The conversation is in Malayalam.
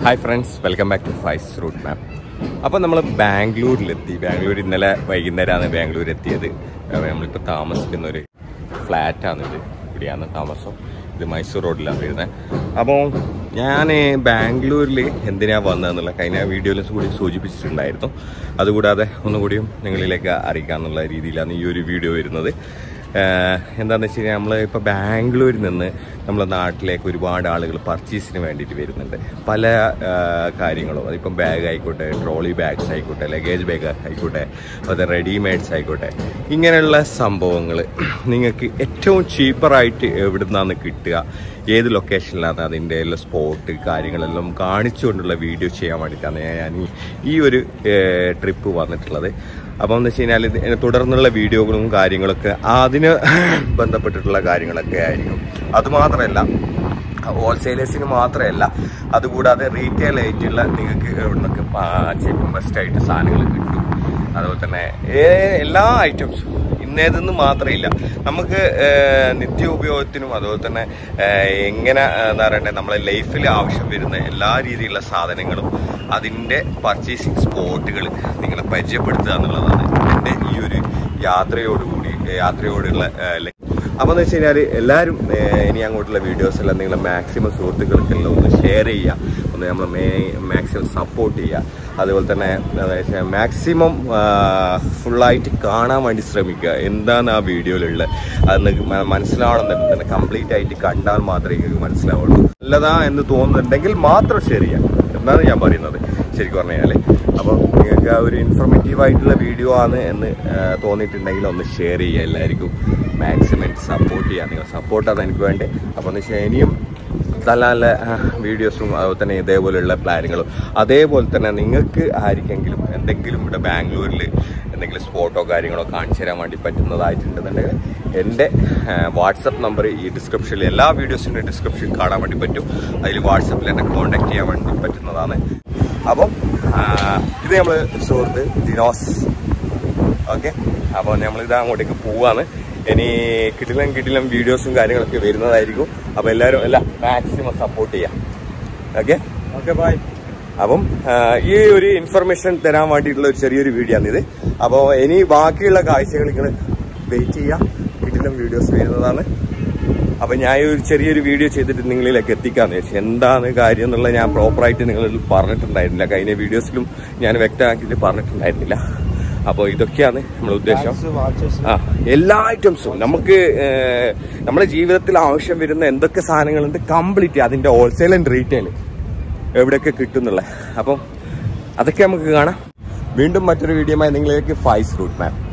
Hi friends welcome back to Faiz route map അപ്പോൾ നമ്മൾ ബാംഗ്ലൂരിലെത്തി ബാംഗ്ലൂർ ഇന്നലെ വൈകുന്നേരമാണ് ബാംഗ്ലൂർ എത്തിയത് അപ്പോൾ നമ്മളിപ്പോൾ താമസിക്കുന്ന ഒരു ഫ്ലാറ്റാണിത് ഇവിടെയാണ് താമസം ഇത് മൈസൂർ റോഡിലാണ് വരുന്നത് അപ്പോൾ ഞാൻ ബാംഗ്ലൂരിൽ എന്തിനാണ് വന്നതെന്നുള്ള കഴിഞ്ഞ വീഡിയോയിൽ കൂടി സൂചിപ്പിച്ചിട്ടുണ്ടായിരുന്നു അതുകൂടാതെ ഒന്നുകൂടിയും നിങ്ങളിലേക്ക് അറിയിക്കാമെന്നുള്ള രീതിയിലാണ് ഈ ഒരു വീഡിയോ വരുന്നത് ഏഹ് എന്താണെന്ന് വെച്ച് കഴിഞ്ഞാൽ നമ്മൾ ഇപ്പോൾ ബാംഗ്ലൂരിൽ നിന്ന് നമ്മുടെ നാട്ടിലേക്ക് ഒരുപാട് ആളുകൾ പർച്ചേസിന് വേണ്ടിയിട്ട് വരുന്നുണ്ട് പല ഏഹ് കാര്യങ്ങളും അതിപ്പം ബാഗ് ആയിക്കോട്ടെ ട്രോളി ബാഗ്സ് ആയിക്കോട്ടെ ലഗേജ് ബാഗ് ആയിക്കോട്ടെ അത് റെഡിമെയ്ഡ്സ് ആയിക്കോട്ടെ ഇങ്ങനെയുള്ള സംഭവങ്ങൾ നിങ്ങൾക്ക് ഏറ്റവും ചീപ്പറായിട്ട് എവിടെ നിന്നാണ് കിട്ടുക ഏത് ലൊക്കേഷനിലാണ് അതിൻ്റെ എല്ലാ സ്പോട്ട് കാര്യങ്ങളെല്ലാം കാണിച്ചുകൊണ്ടുള്ള വീഡിയോ ചെയ്യാൻ വേണ്ടിയിട്ടാണ് ഞാൻ ഈ- ഈ ഒരു ട്രിപ്പ് വന്നിട്ടുള്ളത് അപ്പം എന്ന് വെച്ച് കഴിഞ്ഞാൽ ഇത് തുടർന്നുള്ള വീഡിയോകളും കാര്യങ്ങളൊക്കെ അതിന് ബന്ധപ്പെട്ടിട്ടുള്ള കാര്യങ്ങളൊക്കെ ആയിരിക്കും അതുമാത്രമല്ല ഹോൾസെയിലേഴ്സിന് മാത്രമല്ല അതുകൂടാതെ റീറ്റെയിൽ ആയിട്ടുള്ള നിങ്ങൾക്ക് ഇവിടെ നിന്നൊക്കെ ചെക്കും ബെസ്റ്റായിട്ട് സാധനങ്ങൾ കിട്ടും അതുപോലെ തന്നെ ഏ- എല്ലാ ഐറ്റംസും ഇന്നേതെന്ന് മാത്രമില്ല നമുക്ക് ഏഹ്, നിത്യ ഉപയോഗത്തിനും അതുപോലെ തന്നെ ഏഹ്, എങ്ങനെ ഏഹ്, എന്താ പറയണ്ടേ നമ്മളെ ലൈഫിൽ ആവശ്യം വരുന്ന എല്ലാ രീതിയിലുള്ള സാധനങ്ങളും അതിൻ്റെ പർച്ചേസിങ് സ്പോട്ടുകൾ നിങ്ങളെ പരിചയപ്പെടുത്തുക എന്നുള്ളതാണ് എൻ്റെ ഈ ഒരു യാത്രയോടുകൂടി യാത്രയോടുള്ള ഏഹ്, ലക്ഷ്യം. അപ്പോൾ എന്ന് വെച്ച് കഴിഞ്ഞാൽ എല്ലാവരും ഏഹ്, ഇനി അങ്ങോട്ടുള്ള വീഡിയോസ് എല്ലാം നിങ്ങൾ മാക്സിമം സുഹൃത്തുക്കൾക്കെല്ലാം ഒന്ന് ഷെയർ ചെയ്യുക ഒന്ന് നമ്മൾ മാക്സിമം സപ്പോർട്ട് ചെയ്യുക അതുപോലെ തന്നെ മാക്സിമം ഫുള്ളായിട്ട് കാണാൻ വേണ്ടി ശ്രമിക്കുക എന്താണ് ആ വീഡിയോയിലുള്ളത് അത് നിങ്ങൾക്ക് മ- മനസ്സിലാവണമെന്നുണ്ടെങ്കിൽ തന്നെ കംപ്ലീറ്റ് ആയിട്ട് കണ്ടാൽ മാത്രമേ നിങ്ങൾക്ക് മനസ്സിലാവുള്ളൂ നല്ലതാ എന്ന് തോന്നുന്നുണ്ടെങ്കിൽ മാത്രം ഷെയർ ചെയ്യാം എന്നാണ് ഞാൻ പറയുന്നത് ശരിക്കും പറഞ്ഞു കഴിഞ്ഞാൽ അപ്പോൾ നിങ്ങൾക്ക് ആ ഒരു ഇൻഫോർമേറ്റീവ് ആയിട്ടുള്ള വീഡിയോ ആണ് എന്ന് ആ, തോന്നിയിട്ടുണ്ടെങ്കിൽ ഒന്ന് ഷെയർ ചെയ്യുക എല്ലാവർക്കും മാക്സിമം സപ്പോർട്ട് ചെയ്യുക നിങ്ങൾ സപ്പോർട്ടാണ് എനിക്ക് വേണ്ടത് അപ്പോൾ എന്ന് വെച്ചാൽ ഇനിയും നല്ല നല്ല ആ, വീഡിയോസും അതുപോലെ തന്നെ ഇതേപോലെയുള്ള പ്ലാനുകളും അതേപോലെ തന്നെ നിങ്ങൾക്ക് ആർക്കെങ്കിലും എന്തെങ്കിലും ഇവിടെ ബാംഗ്ലൂരിൽ എന്തെങ്കിലും സ്പോട്ടോ കാര്യങ്ങളോ കാണിച്ചു തരാൻ വേണ്ടി പറ്റുന്നതായിട്ടുണ്ടെന്നുണ്ടെങ്കിൽ എൻ്റെ വാട്സപ്പ് നമ്പർ ഈ ഡിസ്ക്രിപ്ഷനിൽ എല്ലാ വീഡിയോസിൻ്റെ ഡിസ്ക്രിപ്ഷൻ കാണാൻ വേണ്ടി പറ്റും അതിൽ വാട്സപ്പിൽ എന്നെ കോൺടാക്ട് ചെയ്യാൻ വേണ്ടി പറ്റുന്നതാണ് അപ്പം ആ, ഇത് നമ്മൾ സുഹൃത്ത് ദിനോസ് ഓക്കെ അപ്പോൾ നമ്മൾ ഇത് അങ്ങോട്ടേക്ക് പോവാണ് ഇനി കിടിലം കിടിലം വീഡിയോസും കാര്യങ്ങളൊക്കെ വരുന്നതായിരിക്കും അപ്പോൾ എല്ലാവരും എല്ലാം മാക്സിമം സപ്പോർട്ട് ചെയ്യാം ഓക്കെ ഓക്കെ ബൈ അപ്പം ആ, ഈ ഒരു ഇൻഫർമേഷൻ തരാൻ വേണ്ടിയിട്ടുള്ള ഒരു ചെറിയൊരു വീഡിയോ ആണിത് അപ്പോൾ ഇനി ബാക്കിയുള്ള കാഴ്ചകൾ നിങ്ങൾ വെയിറ്റ് ചെയ്യാം കിടിലം വീഡിയോസ് വരുന്നതാണ് അപ്പൊ ഞാൻ ഈ ഒരു ചെറിയൊരു വീഡിയോ ചെയ്തിട്ട് നിങ്ങളിലേക്ക് എത്തിക്കാന്ന് വെച്ചു എന്താണ് കാര്യം എന്നുള്ളത് ഞാൻ പ്രോപ്പറായിട്ട് നിങ്ങളിൽ പറഞ്ഞിട്ടുണ്ടായിരുന്നില്ല കഴിഞ്ഞ വീഡിയോസിലും ഞാൻ വ്യക്തമാക്കിയിട്ട് പറഞ്ഞിട്ടുണ്ടായിരുന്നില്ല അപ്പോൾ ഇതൊക്കെയാണ് നമ്മുടെ ഉദ്ദേശം വാച്ചസ് ആ എല്ലാ ഐറ്റംസും നമുക്ക് ഏഹ്, നമ്മുടെ ജീവിതത്തിൽ ആവശ്യം വരുന്ന എന്തൊക്കെ സാധനങ്ങളുണ്ട് കംപ്ലീറ്റ് അതിന്റെ ഹോൾസെയിൽ ആൻഡ് റീറ്റെയിൽ എവിടെയൊക്കെ കിട്ടുന്നുള്ള അപ്പം അതൊക്കെ നമുക്ക് കാണാം വീണ്ടും മറ്റൊരു വീഡിയോമായി നിങ്ങളിലേക്ക് ഫൈസ് റൂട്ട് മാപ്പ്